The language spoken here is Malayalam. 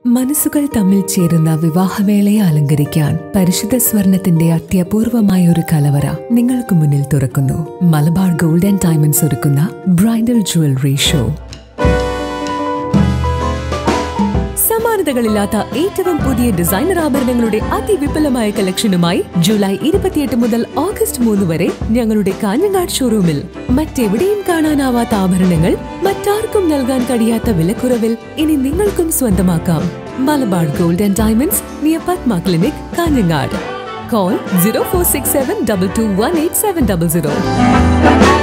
മനസ്സുകൾ തമ്മിൽ ചേരുന്ന വിവാഹവേളയെ അലങ്കരിക്കാൻ പരിശുദ്ധ സ്വർണത്തിന്റെ അത്യപൂർവമായ ഒരു കലവറ നിങ്ങൾക്ക് മുന്നിൽ തുറക്കുന്നു മലബാർ ഗോൾഡ് ആൻഡ് ഡയമണ്ട്സ് ഒരുക്കുന്ന ബ്രൈഡൽ ജ്വല്ലറി ഷോ സമാനതകളില്ലാത്ത ഏറ്റവും പുതിയ ഡിസൈനർ ആഭരണങ്ങളുടെ അതിവിപുലമായ കളക്ഷനുമായി ജൂലൈ ഇരുപത്തിയെട്ട് മുതൽ ഓഗസ്റ്റ് മൂന്ന് വരെ ഞങ്ങളുടെ കാഞ്ഞങ്ങാട് ഷോറൂമിൽ മറ്റെവിടെയും കാണാനാവാത്ത ആഭരണങ്ങൾ മറ്റാർക്കും നൽകാൻ കഴിയാത്ത വിലക്കുറവിൽ ഇനി നിങ്ങൾക്കും സ്വന്തമാക്കാം Malabar Gold and Diamonds near Padma clinic Kanhangad call zero four six seven double two one eight seven double zero